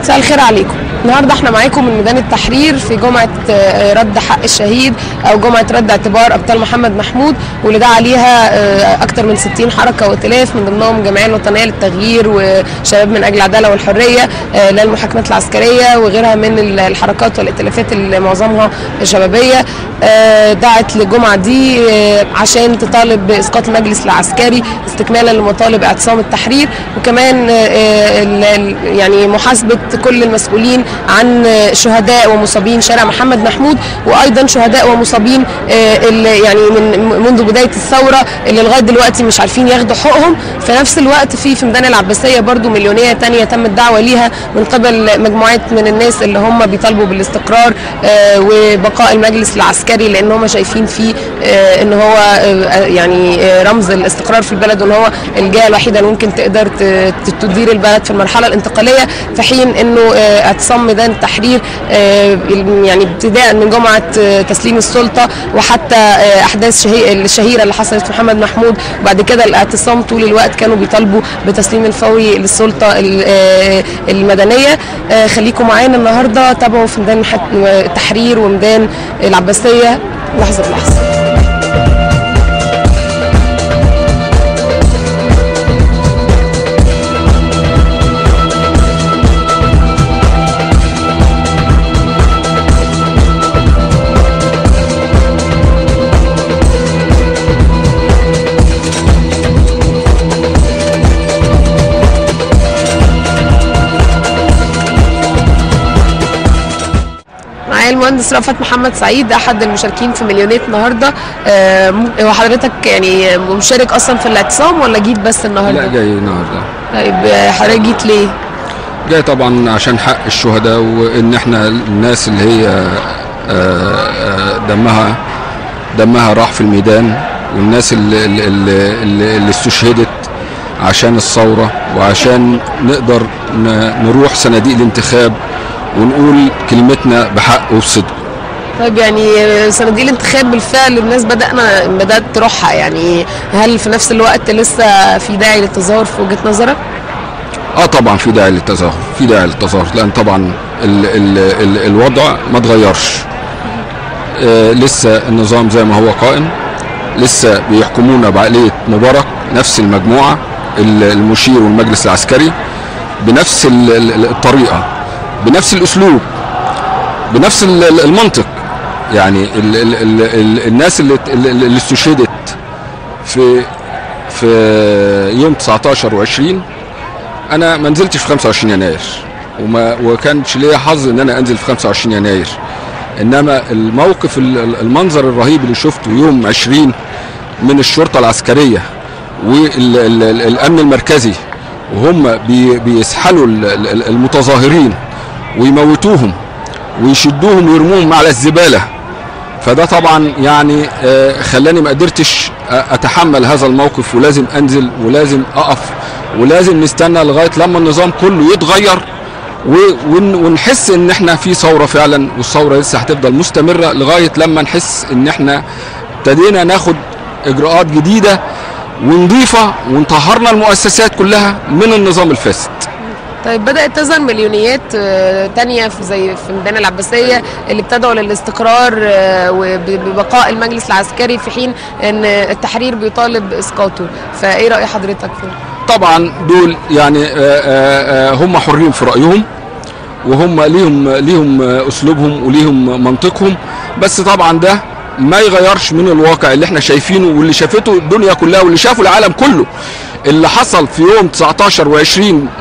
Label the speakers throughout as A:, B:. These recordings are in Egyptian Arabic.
A: مساء الخير عليكم النهارده احنا معاكم من ميدان التحرير في جمعه آه، رد حق الشهيد او جمعه رد اعتبار ابطال محمد محمود واللي دعا عليها آه، اكتر من 60 حركه وائتلاف من ضمنهم الجمعيه الوطنيه للتغيير وشباب من اجل العداله والحريه آه، للمحاكمات العسكريه وغيرها من ال- الحركات والائتلافات اللي معظمها شبابيه آه، دعت للجمعه دي آه، عشان تطالب باسقاط المجلس العسكري استكمالا لمطالب اعتصام التحرير وكمان آه، ال- ال- يعني محاسبه كل المسؤولين عن آه، شهداء ومصابين شارع محمد محمود وايضا شهداء ومصابين آه، اللي يعني من منذ بدايه الثوره اللي لغايه دلوقتي مش عارفين ياخدوا حقوقهم في نفس الوقت في في ميدان العباسيه برضو مليونيه تانية تم الدعوه ليها من قبل مجموعات من الناس اللي هم بيطالبوا بالاستقرار آه، وبقاء المجلس العسكري لان هم شايفين فيه آه، ان هو آه، يعني آه، رمز الاستقرار في البلد وان هو الجهه الوحيده اللي ممكن تقدر ت- ت- تدير البلد في المرحله الانتقاليه في حين انه آه، اعتصام ميدان التحرير آه، يعني ابتداء من جمعه آه، تسليم السلطه وحتى آه، احداث شهي- الشهيره اللي حصلت في محمد محمود وبعد كده الاعتصام طول الوقت كانوا بيطالبوا بتسليم الفوري للسلطه ال- آه، المدنيه آه، خليكم معانا النهارده تابعوا في ميدان الح- التحرير وميدان العباسيه لحظه بلحظه معايا المهندس رأفت محمد سعيد احد المشاركين في مليونية النهارده آه، م- هو حضرتك يعني مشارك اصلا في الاعتصام ولا جيت بس النهارده؟
B: لا جاي النهارده
A: طيب آه، حضرتك جيت ليه؟
B: جاي طبعا عشان حق الشهداء وان احنا الناس اللي هي آه، آه، دمها دمها راح في الميدان والناس اللي, اللي, اللي, اللي استشهدت عشان الثورة وعشان نقدر ن- نروح صناديق الانتخاب ونقول كلمتنا بحق وبصدق
A: طيب يعني آه، صناديق الانتخاب بالفعل الناس بدأنا بدأت تروحها يعني هل في نفس الوقت لسه في داعي للتظاهر في وجهة نظرك؟
B: اه طبعا في داعي للتظاهر في داعي للتظاهر لان طبعا ال ال ال الوضع ما اتغيرش آه لسه النظام زي ما هو قائم لسه بيحكمونا بعقليه مبارك نفس المجموعه ال- المشير والمجلس العسكري بنفس ال- ال- الطريقه بنفس الاسلوب بنفس ال- ال- المنطق يعني ال ال ال ال الناس اللي اللي اللي استشهدت في في يوم 19 و20 انا ما نزلتش في 25 يناير وما وكانش ليا حظ ان انا انزل في 25 يناير انما الموقف ال- ال- المنظر الرهيب اللي شفته يوم 20 من الشرطه العسكريه والامن المركزي وهم بي- بيسحلوا ال- ال- المتظاهرين ويموتوهم ويشدوهم ويرموهم على الزباله فده طبعا يعني آه، خلاني ما قدرتش آه، اتحمل هذا الموقف ولازم انزل ولازم اقف ولازم نستنى لغايه لما النظام كله يتغير و- ون- ونحس ان احنا في ثوره فعلا والثوره لسه هتفضل مستمره لغايه لما نحس ان احنا ابتدينا ناخد اجراءات جديده ونضيفه ونطهرنا المؤسسات كلها من النظام الفاسد
A: طيب بدأت تظهر مليونيات آه، تانية في زي في ميدان العباسية اللي بتدعو للاستقرار آه، وببقاء المجلس العسكري في حين ان التحرير بيطالب بإسقاطه فايه رأي حضرتك فيه؟
B: طبعا دول يعني آه، آه، آه، هم حرين في رايهم وهم ليهم ليهم آه، اسلوبهم وليهم منطقهم بس طبعا ده ما يغيرش من الواقع اللي احنا شايفينه واللي شافته الدنيا كلها واللي شافه العالم كله اللي حصل في يوم 19 و20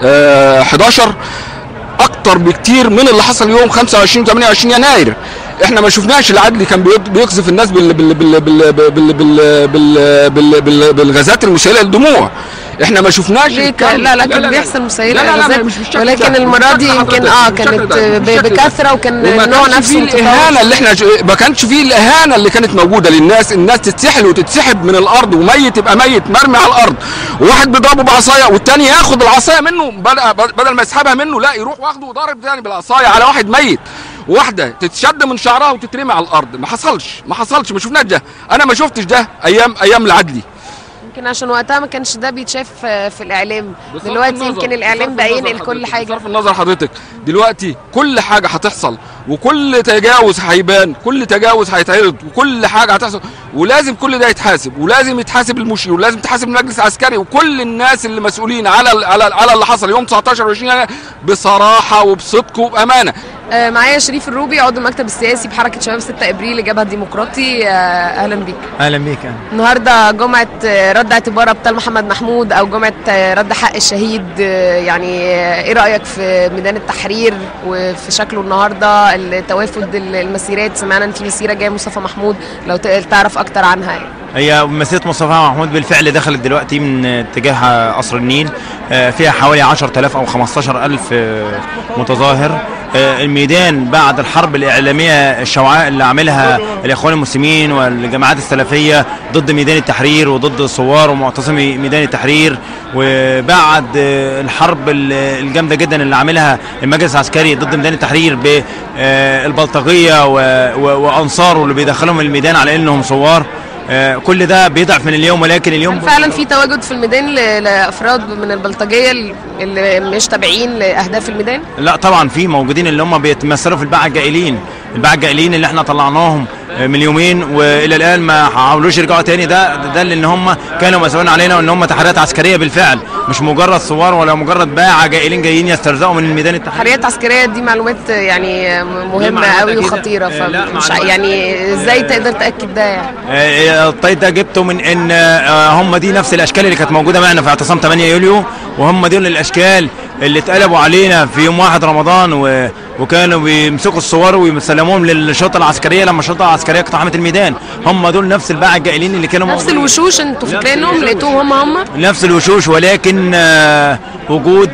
B: 11 اكتر بكتير من اللي حصل يوم 25 و 28 يناير احنا ما شفناش العدل كان بيض- بيقذف الناس بال بال بال بال بال بال بال بال بال بال بالغازات المسيله للدموع احنا ما شفناش
A: ليه
B: الكلام-
A: كان- لا لا كان بيحصل مسيلة
B: لا لا لا
A: غازات،
B: مش بالشكل
A: ولكن
B: ده،
A: المرة
B: بالشكل
A: دي
B: ده
A: يمكن
B: حضرتك،
A: اه
B: بالشكل
A: كانت
B: ده،
A: ب-
B: بالشكل ده.
A: بكثرة وكان
B: وما
A: النوع
B: كانش
A: نفسه
B: فيه
A: متطور.
B: الاهانه اللي احنا ما كانش فيه الاهانه اللي كانت موجوده للناس الناس تتسحل وتتسحب من الارض وميت يبقى ميت مرمي على الارض وواحد بيضربه بعصايه والتاني ياخد العصايه منه بدل بدل ما يسحبها منه لا يروح واخده وضارب تاني بالعصايه على واحد ميت واحده تتشد من شعرها وتترمي على الارض ما حصلش ما حصلش ما شفناش ده انا ما شفتش ده ايام ايام العدلي
A: يمكن عشان وقتها ما كانش ده بيتشاف آه، في الاعلام
B: بصرف
A: دلوقتي
B: النظر-
A: يمكن الاعلام
B: بصرف
A: بقى
B: النظر
A: ينقل كل
B: حضرتك-
A: حاجه
B: بصرف النظر حضرتك دلوقتي كل حاجه هتحصل وكل تجاوز هيبان كل تجاوز هيتعرض وكل حاجه هتحصل ولازم كل ده يتحاسب ولازم يتحاسب المشير ولازم يتحاسب المجلس العسكري وكل الناس اللي مسؤولين على على على اللي حصل يوم 19 و20 يناير بصراحه وبصدق وبامانه
A: آه، معايا شريف الروبي عضو المكتب السياسي بحركه شباب 6 ابريل الجبهه الديمقراطي آه، اهلا بيك
C: اهلا بيك أهلا.
A: النهارده جمعه آه، رد اعتبار ابطال محمد محمود او جمعه آه، رد حق الشهيد آه، يعني آه، ايه رايك في ميدان التحرير وفي شكله النهارده التوافد المسيرات سمعنا ان في مسيره جايه مصطفى محمود لو ت- تعرف اكتر عنها يعني.
C: هي مسيره مصطفى محمود بالفعل دخلت دلوقتي من اتجاه قصر النيل آه، فيها حوالي 10000 او 15000 آه، متظاهر آه، الميدان بعد الحرب الإعلامية الشوعاء اللي عاملها الإخوان المسلمين والجماعات السلفية ضد ميدان التحرير وضد ثوار ومعتصمي ميدان التحرير وبعد آه، الحرب ال- الجامدة جدا اللي عاملها المجلس العسكري ضد ميدان التحرير بالبلطجية وأنصاره اللي بيدخلهم الميدان على إنهم ثوار آه، كل ده بيضعف من اليوم ولكن اليوم
A: هل فعلا في تواجد في الميدان ل- لافراد من البلطجيه اللي مش تابعين لاهداف الميدان؟
C: لا طبعا في موجودين اللي هم بيتمثلوا في الباعة الجائلين الباعة الجائلين اللي احنا طلعناهم آه، من يومين والى الان ما حاولوش يرجعوا تاني ده ده لان هم كانوا مسؤولين علينا وان هم تحريات عسكريه بالفعل مش مجرد ثوار ولا مجرد باعة جائلين جايين يسترزقوا من الميدان التحرير
A: حريات عسكريه دي معلومات يعني مهمه
C: معلومات
A: قوي
C: أكيد.
A: وخطيره
C: آه، لا،
A: فمش ع-
C: معلومات-
A: يعني ازاي تقدر تاكد ده يعني؟
C: آه، الطيب ده جبته من ان آه، هم دي نفس الاشكال اللي كانت موجوده معنا في اعتصام 8 يوليو وهم دول الاشكال اللي اتقلبوا علينا في يوم 1 رمضان و... وكانوا بيمسكوا الصور ويسلموهم للشرطه العسكريه لما الشرطه العسكريه اقتحمت الميدان هم دول نفس الباعة الجائلين اللي كانوا
A: نفس
C: موجودين.
A: الوشوش انتوا فاكرينهم لقيتوهم هم هم؟
C: نفس الوشوش ولكن آه، وجود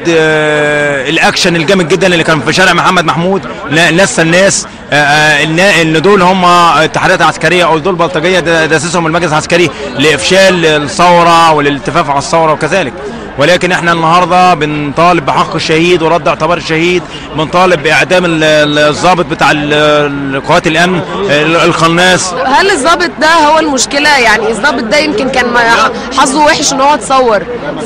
C: آه، الاكشن الجامد جدا اللي كان في شارع محمد محمود لا- نسى الناس آه، آه، ان إن دول هم التحريات العسكريه او دول بلطجيه ده ده اسسهم المجلس العسكري لافشال الثوره والالتفاف على الثوره وكذلك ولكن احنا النهارده بنطالب بحق الشهيد ورد اعتبار الشهيد بنطالب باعدام ال- ال- الضابط بتاع ال- قوات الامن ال- القناص
A: هل الضابط ده هو المشكله يعني الضابط ده يمكن كان ما- حظه وحش ان هو اتصور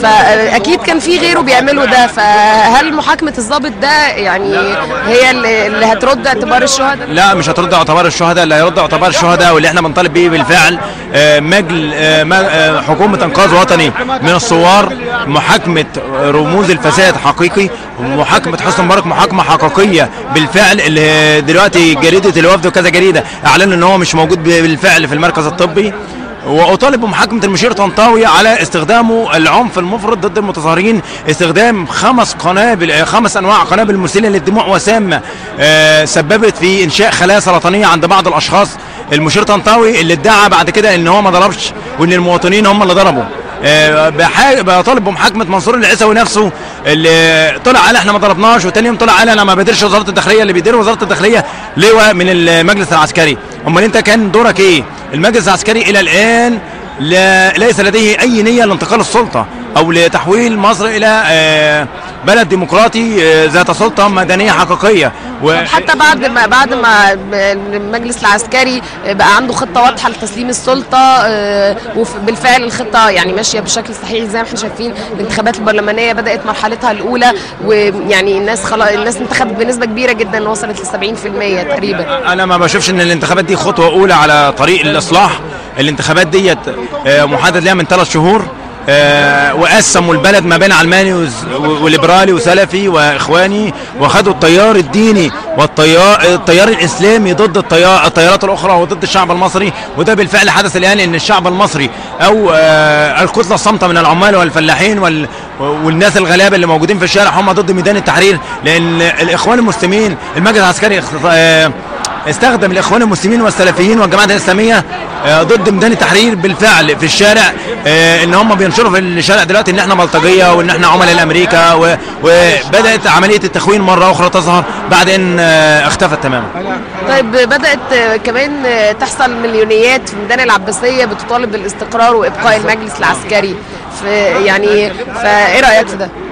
A: فاكيد كان في غيره بيعملوا ده فهل محاكمه الضابط ده يعني هي اللي اللي هترد اعتبار الشهداء؟
C: لا مش هترد اعتبار الشهداء اللي هيرد اعتبار الشهداء واللي احنا بنطالب بيه بالفعل آه، مجل آه، ما- آه، حكومه انقاذ وطني من الثوار محاكمه رموز الفساد حقيقي ومحاكمه حسن مبارك محاكمه حقيقيه بالفعل اللي دلوقتي جريده الوفد وكذا جريده اعلنوا ان هو مش موجود بالفعل في المركز الطبي واطالب بمحاكمه المشير طنطاوي على استخدامه العنف المفرط ضد المتظاهرين استخدام خمس قنابل آه، خمس انواع قنابل مسيله للدموع وسامه آه، سببت في انشاء خلايا سرطانيه عند بعض الاشخاص المشير طنطاوي اللي ادعى بعد كده ان هو ما ضربش وان المواطنين هم اللي ضربوا آه، بحا- بطالب بمحاكمه منصور العيسوي نفسه اللي طلع قال احنا ما ضربناش وتاني يوم طلع قال انا ما بديرش وزاره الداخليه اللي بيدير وزاره الداخليه لواء من المجلس العسكري امال انت كان دورك ايه المجلس العسكري الى الان لا ليس لديه اي نيه لانتقال السلطه او لتحويل مصر الى آه، بلد ديمقراطي آه، ذات سلطه مدنيه حقيقيه و...
A: حتى بعد ما بعد ما المجلس العسكري بقى عنده خطه واضحه لتسليم السلطه آه، وبالفعل الخطه يعني ماشيه بشكل صحيح زي ما احنا شايفين الانتخابات البرلمانيه بدات مرحلتها الاولى ويعني الناس خلاص الناس انتخبت بنسبه كبيره جدا وصلت ل 70% تقريبا
C: انا ما بشوفش ان الانتخابات دي خطوه اولى على طريق الاصلاح الانتخابات ديت آه، محدد لها من ثلاث شهور آه، وقسموا البلد ما بين علماني وز- وليبرالي وسلفي واخواني وخدوا التيار الديني والتيار التيار الاسلامي ضد التيار التيارات الاخرى وضد الشعب المصري وده بالفعل حدث الان ان الشعب المصري او آه، الكتله الصامته من العمال والفلاحين وال والناس الغلابه اللي موجودين في الشارع هم ضد ميدان التحرير لان الاخوان المسلمين المجلس العسكري اخت- آه، استخدم الاخوان المسلمين والسلفيين والجماعات الاسلاميه آه، ضد ميدان التحرير بالفعل في الشارع آه، ان هم بينشروا في الشارع دلوقتي ان احنا بلطجيه وان احنا عملاء لامريكا و- وبدات عمليه التخوين مره اخرى تظهر بعد ان آه، اختفت تماما
A: طيب بدات آه، كمان آه، تحصل مليونيات في ميدان العباسيه بتطالب بالاستقرار وابقاء المجلس العسكري في يعني فايه رايك في ده؟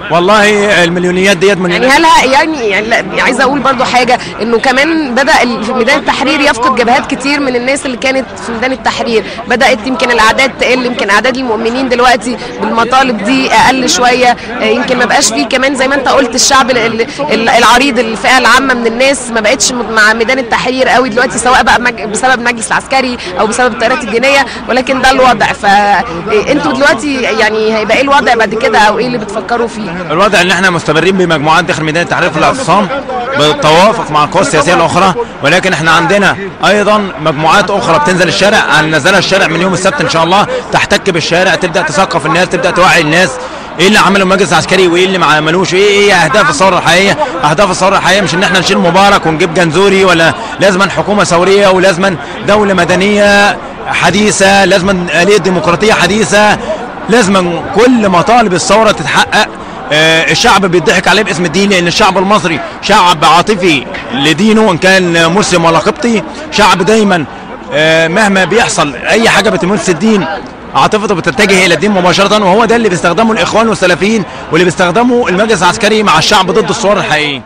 C: والله المليونيات ديت
A: يعني
C: مليونيات
A: هل ه- يعني يعني لا، عايزه اقول برضو حاجه انه كمان بدا ال- في ميدان التحرير يفقد جبهات كتير من الناس اللي كانت في ميدان التحرير بدات يمكن الاعداد تقل يمكن اعداد المؤمنين دلوقتي بالمطالب دي اقل شويه آه، يمكن ما بقاش فيه كمان زي ما انت قلت الشعب ال- ال- العريض الفئه العامه من الناس ما بقتش م- مع ميدان التحرير قوي دلوقتي سواء بقى مج- بسبب المجلس العسكري او بسبب التيارات الدينيه ولكن ده الوضع فانتوا دلوقتي يعني هيبقى ايه الوضع بعد كده او ايه اللي بتفكروا فيه
C: الوضع ان احنا مستمرين بمجموعات داخل ميدان التحرير في الاعتصام بالتوافق مع القوى السياسيه الاخرى ولكن احنا عندنا ايضا مجموعات اخرى بتنزل الشارع هننزلها الشارع من يوم السبت ان شاء الله تحتك بالشارع تبدا تثقف الناس تبدا توعي الناس ايه اللي عمله المجلس العسكري وايه اللي ما عملوش ايه ايه اهداف الثوره الحقيقيه اهداف الثوره الحقيقيه مش ان احنا نشيل مبارك ونجيب جنزوري ولا لازما حكومه ثوريه ولازما دوله مدنيه حديثه لازما اليه ديمقراطيه حديثه لازما كل مطالب الثوره تتحقق آه، الشعب بيضحك عليه باسم الدين لان الشعب المصري شعب عاطفي لدينه ان كان مسلم ولا قبطي شعب دايما آه، مهما بيحصل اي حاجه بتمس الدين عاطفته بتتجه الى الدين مباشره وهو ده اللي بيستخدمه الاخوان والسلفيين واللي بيستخدمه المجلس العسكري مع الشعب ضد الثوار الحقيقيين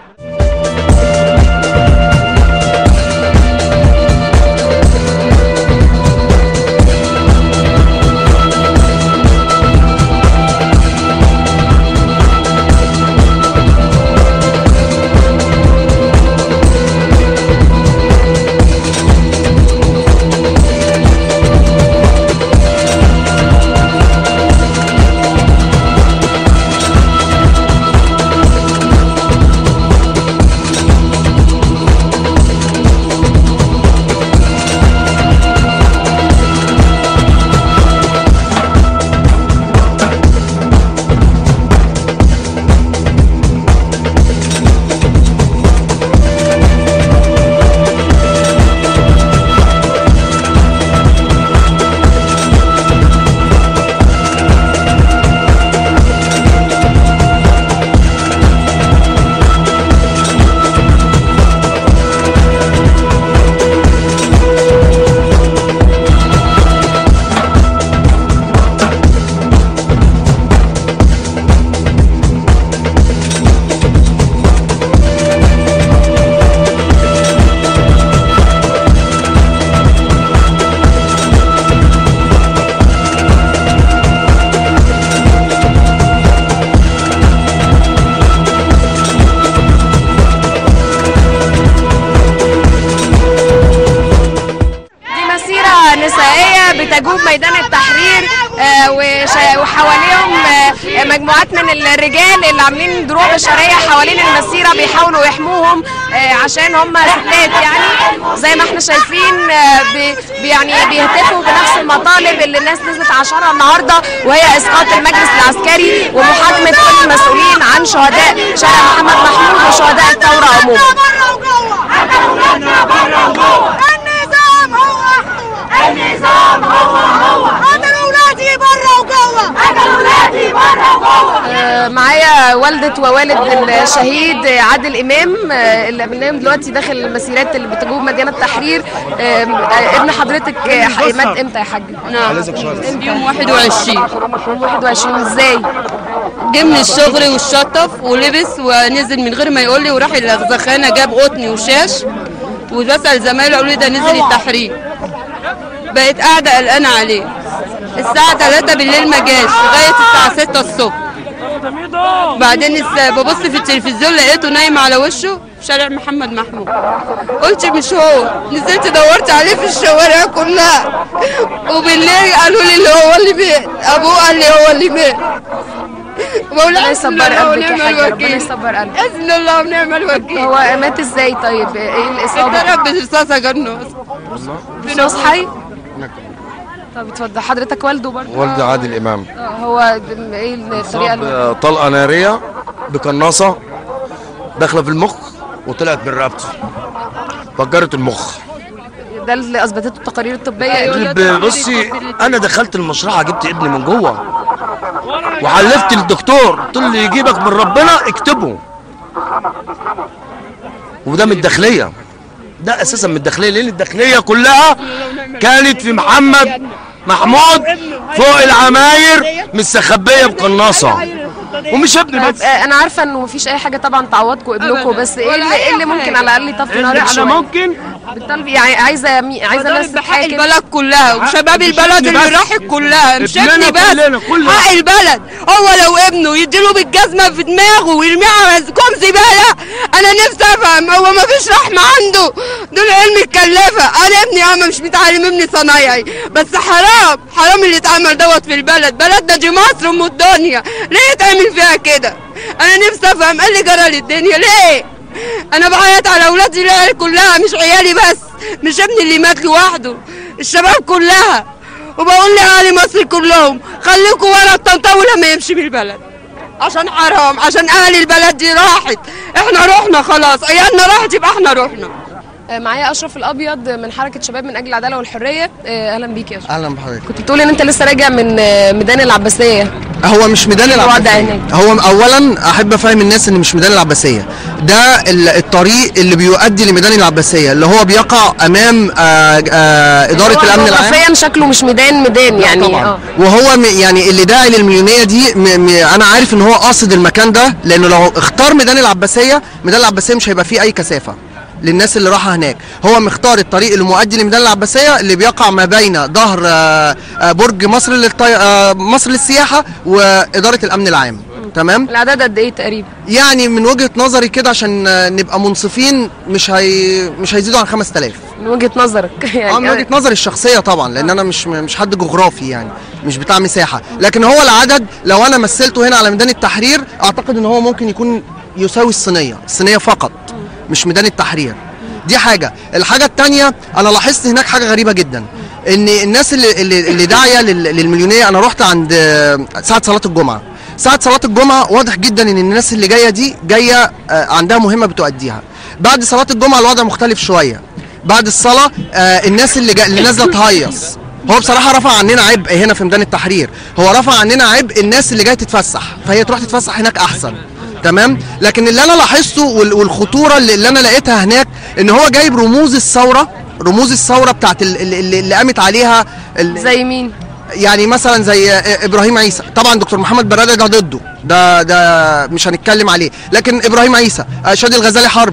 A: دي مسيرة نسائية بتجوب ميدان التحرير آه، وش- وحواليهم آه، مجموعات من الرجال اللي عاملين دروع بشرية حوالين المسيرة بيحاولوا يحموهم آه، عشان هم ستات يعني زي ما احنا شايفين آه، بي بي- يعني بيهتفوا بنفس المطالب اللي الناس نزلت عشانها النهارده وهي اسقاط المجلس العسكري ومحاكمة كل المسؤولين عن شهداء شارع محمد محمود وشهداء الثورة عموما
D: بره وجوه اولادنا بره وجوه النظام هو النظام هو هو قتلوا اولادي بره وجوه قتلوا اولادي بره وجوه
A: آه، معايا والدة ووالد الشهيد عادل إمام آه، اللي قابلناهم دلوقتي داخل المسيرات اللي بتجوب مدينة التحرير آه، آه، ابن حضرتك آه، ح- مات امتى يا حاج؟
E: نعم يوم 21
A: يوم 21 ازاي؟
E: جه من الشغل والشطف ولبس ونزل من غير ما يقول لي وراح الزخانه جاب قطن وشاش وبسال زمايله قالوا لي ده نزل التحرير بقيت قاعده قلقانه عليه الساعه 3 بالليل ما جاش لغايه الساعه 6 الصبح بعدين الس- ببص في التلفزيون لقيته نايم على وشه في شارع محمد محمود قلت مش هو نزلت دورت عليه في الشوارع كلها وبالليل قالوا لي اللي هو اللي مات ابوه قال لي هو اللي مات بقول
A: ربنا
E: حسبي
A: يصبر
E: الله
A: قلبك يا
E: ونعم
A: حاج ربنا
E: الوكيل
A: يصبر قلبك
E: حسبي الله ونعم الوكيل
A: هو مات ازاي طيب؟ ايه الإصابة؟
E: اتضرب برصاصه جنه
A: رصاص حي؟ طب اتفضل حضرتك والده برضه؟
F: والد عادل امام
A: آه، هو ب- ايه الطريقة اللي
F: آه، طلقه ناريه بقناصه داخله في المخ وطلعت من رقبته فجرت المخ
A: ده اللي اثبتته التقارير الطبية
F: ب- بصي انا دخلت المشرحه جبت ابني من جوه وحلفت الدكتور قلت له اللي يجيبك من ربنا اكتبه وده من الداخليه ده اساسا من الداخليه لان الداخليه كلها كانت في محمد محمود فوق العماير مستخبيه بقناصه ومش ابني
A: طب
F: بس
A: آه، انا عارفه انه مفيش اي حاجه طبعا تعوضكم ابنكم بس ايه
E: ولا
A: اللي,
E: أي
A: إيه اللي ممكن
E: حاجة.
A: على الاقل يطفي
F: اللي
A: نارك
F: احنا
A: شويه
F: ممكن
A: بتطلبي يعني عايزه مي... عايزه ناس
E: بحق
A: تتحاكم
E: البلد كلها وشباب
F: مش
E: البلد
F: ابني
E: اللي
F: بس.
E: راحت كلها مش
F: ابننا
E: ابني بس
F: كلنا، كل
E: حق البلد هو لو ابنه يديله بالجزمه في دماغه ويرميها على كوم زباله انا نفسي افهم هو ما فيش رحمه عنده دول علم الكلافه انا ابني اما مش متعلم ابني صنايعي بس حرام حرام اللي اتعمل دوت في البلد بلدنا دي مصر ام الدنيا ليه يتعمل فيها كده انا نفسي افهم ايه اللي جرى للدنيا ليه انا بعيط على اولادي العيال كلها مش عيالي بس مش ابني اللي مات لوحده الشباب كلها وبقول لاهالي مصر كلهم خليكوا ورا الطنطاوي لما يمشي من البلد عشان حرام عشان اهل البلد دي راحت احنا رحنا خلاص عيالنا راحت يبقى احنا رحنا
A: آه، معايا اشرف الابيض من حركه شباب من اجل العداله والحريه آه، اهلا بيك يا اشرف
G: اهلا بحضرتك
A: كنت بتقول ان انت لسه راجع من آه، ميدان العباسيه
G: هو مش ميدان
A: الوضع
G: العباسيه
A: هناك.
G: هو اولا احب افهم الناس ان مش ميدان العباسيه ده ال- الطريق اللي بيؤدي لميدان العباسيه اللي هو بيقع امام آه، آه، اداره
A: هو
G: الامن العام
A: جغرافيا شكله مش ميدان ميدان يعني
G: طبعا
A: اه
G: وهو م- يعني اللي داعي للمليونيه دي م م انا عارف ان هو قاصد المكان ده لانه لو اختار ميدان العباسيه ميدان العباسيه مش هيبقى فيه اي كثافه للناس اللي رايحه هناك هو مختار الطريق اللي مؤدي لميدان العباسيه اللي بيقع ما بين ظهر آه، آه، برج مصر للطي... آه، مصر للسياحه واداره الامن العام تمام
A: العدد قد ايه تقريبا
G: يعني من وجهه نظري كده عشان آه، نبقى منصفين مش هي مش هيزيدوا عن 5000
A: من وجهه نظرك يعني
G: اه من وجهه نظري الشخصيه طبعا لان انا مش مش حد جغرافي يعني مش بتاع مساحه لكن هو العدد لو انا مثلته هنا على ميدان التحرير اعتقد ان هو ممكن يكون يساوي الصينيه الصينيه فقط مش ميدان التحرير دي حاجه الحاجه الثانيه انا لاحظت هناك حاجه غريبه جدا ان الناس اللي اللي, اللي داعيه لل- للمليونيه انا رحت عند آه، ساعه صلاه الجمعه ساعه صلاه الجمعه واضح جدا ان الناس اللي جايه دي جايه آه، عندها مهمه بتؤديها بعد صلاه الجمعه الوضع مختلف شويه بعد الصلاه آه الناس اللي جا... اللي نازله تهيص هو بصراحه رفع عننا عبء هنا في ميدان التحرير هو رفع عننا عبء الناس اللي جايه تتفسح فهي تروح تتفسح هناك احسن تمام لكن اللي انا لاحظته وال- والخطوره اللي, اللي انا لقيتها هناك ان هو جايب رموز الثوره رموز الثوره بتاعت ال- ال- اللي, اللي قامت عليها ال-
A: زي مين
G: يعني مثلا زي ابراهيم عيسى طبعا دكتور محمد براده ده ضده ده ده مش هنتكلم عليه لكن ابراهيم عيسى آه، شادي الغزالي حرب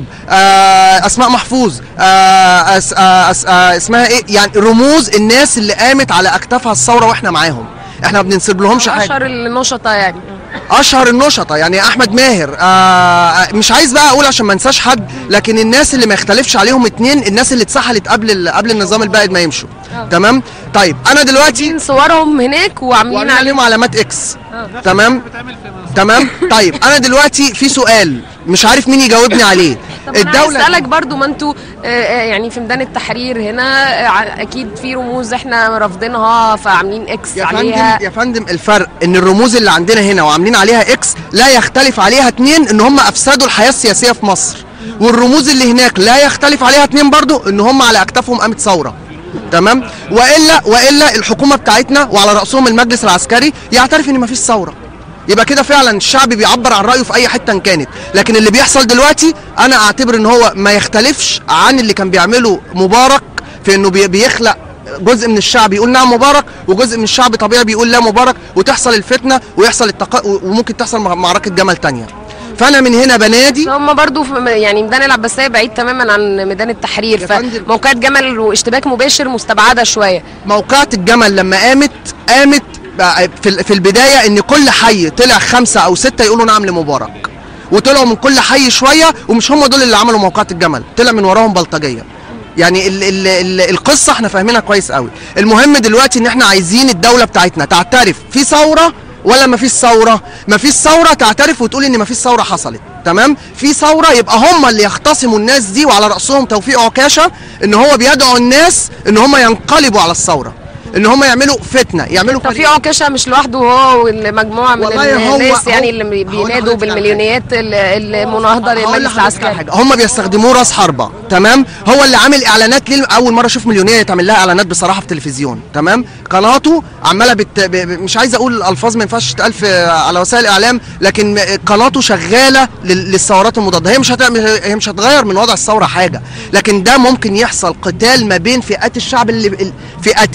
G: آه، اسماء محفوظ آه، أس آه، أس آه، اسمها ايه يعني رموز الناس اللي قامت على اكتافها الثوره واحنا معاهم احنا ما بننسب لهمش حاجه
A: اشهر النشطه يعني
G: اشهر النشطه يعني احمد ماهر آه مش عايز بقى اقول عشان ما انساش حد لكن الناس اللي ما يختلفش عليهم اتنين الناس اللي اتسحلت قبل ال- قبل النظام البائد ما يمشوا تمام طيب انا دلوقتي
A: صورهم هناك وعاملين
G: وعاملين
A: عليهم
G: عليهم علامات اكس تمام تمام طيب انا دلوقتي في سؤال مش عارف مين يجاوبني عليه
A: طب انا عايز اسالك برضو ما انتوا آه، آه، يعني في ميدان التحرير هنا آه، ع- اكيد في رموز احنا رافضينها فعاملين اكس
G: يا فندم
A: عليها
G: يا فندم الفرق ان الرموز اللي عندنا هنا وعاملين عليها اكس لا يختلف عليها اتنين ان هم افسدوا الحياه السياسيه في مصر والرموز اللي هناك لا يختلف عليها اتنين برضو ان هم على اكتافهم قامت ثوره تمام والا والا الحكومه بتاعتنا وعلى راسهم المجلس العسكري يعترف ان مفيش ثوره يبقى كده فعلا الشعب بيعبر عن رايه في اي حته إن كانت لكن اللي بيحصل دلوقتي انا اعتبر ان هو ما يختلفش عن اللي كان بيعمله مبارك في انه بي- بيخلق جزء من الشعب يقول نعم مبارك وجزء من الشعب طبيعي بيقول لا مبارك وتحصل الفتنه ويحصل التق... وممكن تحصل مع- معركه جمل تانية فانا من هنا بنادي
A: هم برضو في م- يعني ميدان العباسيه بعيد تماما عن ميدان التحرير
G: يا فندم.
A: فموقعات جمل واشتباك مباشر مستبعده شويه
G: موقعة الجمل لما قامت قامت بقى في ال- في البدايه ان كل حي طلع خمسه او سته يقولوا نعم لمبارك وطلعوا من كل حي شويه ومش هم دول اللي عملوا موقعة الجمل طلع من وراهم بلطجيه يعني ال ال ال القصه احنا فاهمينها كويس قوي المهم دلوقتي ان احنا عايزين الدوله بتاعتنا تعترف في ثوره ولا ما فيش ثوره ما فيش ثوره تعترف وتقول ان ما فيش ثوره حصلت تمام في ثوره يبقى هم اللي يختصموا الناس دي وعلى راسهم توفيق عكاشه ان هو بيدعو الناس ان هم ينقلبوا على الثوره ان هم يعملوا فتنه يعملوا
A: توفيق عكاشه مش لوحده هو والمجموعه من
G: والله هو-
A: الناس يعني
G: هو-
A: اللي
G: هقول
A: بينادوا
G: لحضرتك على
A: بالمليونيات ال- المناهضه
G: هقول
A: للمجلس
G: لحضرتك على
A: العسكري
G: حاجه هم بيستخدموه راس حربه تمام هو اللي عامل اعلانات ليه اول مره اشوف مليونيه يتعمل لها اعلانات بصراحه في التلفزيون تمام قناته عماله بت... ب... ب- مش عايز اقول الفاظ ما ينفعش تتقال في على وسائل الاعلام لكن قناته شغاله لل... للثورات المضاده هي مش هتعمل هي مش هتغير من وضع الثوره حاجه لكن ده ممكن يحصل قتال ما بين فئات الشعب اللي ال- فئتين الشعب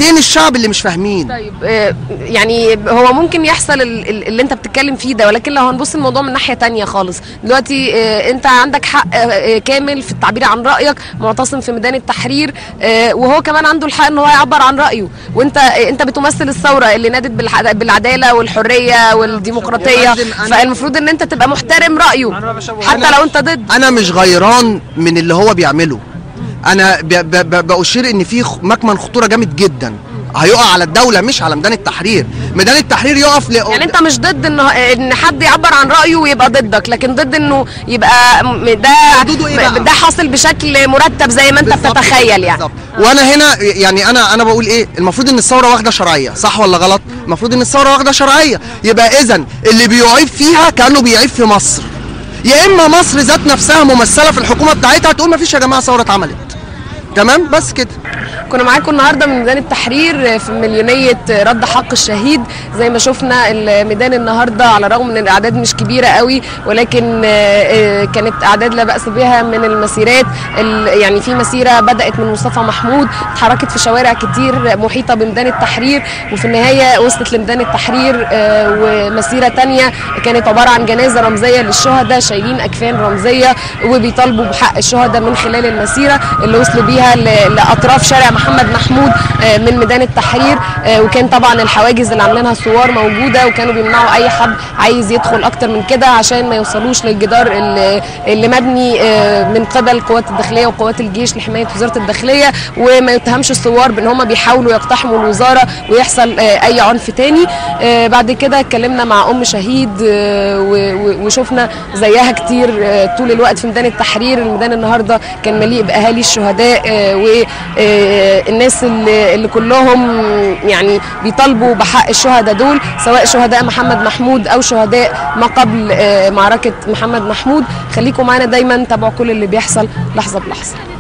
G: الشعب اللي مش فاهمين
A: طيب آه، يعني هو ممكن يحصل ال- ال- اللي انت بتتكلم فيه ده ولكن لو هنبص الموضوع من ناحيه تانية خالص دلوقتي آه، انت عندك حق آه، آه، كامل في التعبير عن رايك معتصم في ميدان التحرير آه، وهو كمان عنده الحق ان هو يعبر عن رايه وانت آه، انت بتمثل الثوره اللي نادت بالح- بالعداله والحريه والديمقراطيه
G: يا فندم، أنا-
A: فالمفروض ان انت تبقى محترم رايه حتى لو انت ضد
G: انا مش غيران من اللي هو بيعمله انا ب- ب- ب- بأشير ان في خ- مكمن خطوره جامد جدا هيقع على الدوله مش على ميدان التحرير ميدان التحرير يقف ل...
A: يعني انت مش ضد ان ان حد يعبر عن رايه ويبقى ضدك لكن ضد انه يبقى م- ده
G: حدوده ايه بقى؟
A: ده حاصل بشكل مرتب زي ما انت
G: بالظبط
A: بتتخيل يعني
G: بالظبط. وانا هنا يعني انا انا بقول ايه المفروض ان الثوره واخده شرعيه صح ولا غلط المفروض ان الثوره واخده شرعيه يبقى اذا اللي بيعيب فيها كانه بيعيب في مصر يا اما مصر ذات نفسها ممثله في الحكومه بتاعتها تقول ما فيش يا جماعه ثوره اتعملت تمام بس كده
A: كنا معاكم النهارده من ميدان التحرير في مليونيه رد حق الشهيد زي ما شفنا الميدان النهارده على الرغم من الاعداد مش كبيره قوي ولكن آه، آه، كانت اعداد لا باس بها من المسيرات ال- يعني في مسيره بدات من مصطفى محمود اتحركت في شوارع كتير محيطه بميدان التحرير وفي النهايه وصلت لميدان التحرير آه، ومسيره تانية كانت عباره عن جنازه رمزيه للشهداء شايلين اكفان رمزيه وبيطالبوا بحق الشهداء من خلال المسيره اللي وصلوا بيها ل- لاطراف شارع محمد محمود آه، من ميدان التحرير آه، وكان طبعا الحواجز اللي عاملينها الثوار موجوده وكانوا بيمنعوا اي حد عايز يدخل اكتر من كده عشان ما يوصلوش للجدار اللي, اللي مبني آه، من قبل القوات الداخليه وقوات الجيش لحمايه وزاره الداخليه وما يتهمش الثوار بان هم بيحاولوا يقتحموا الوزاره ويحصل آه، اي عنف تاني آه، بعد كده اتكلمنا مع ام شهيد آه، و- و- وشفنا زيها كتير آه، طول الوقت في ميدان التحرير الميدان النهارده كان مليء باهالي الشهداء والناس اللي اللي كلهم يعني بيطالبوا بحق الشهداء دول سواء شهداء محمد محمود او شهداء ما قبل آه، معركه محمد محمود خليكم معانا دايما تابعوا كل اللي بيحصل لحظه بلحظه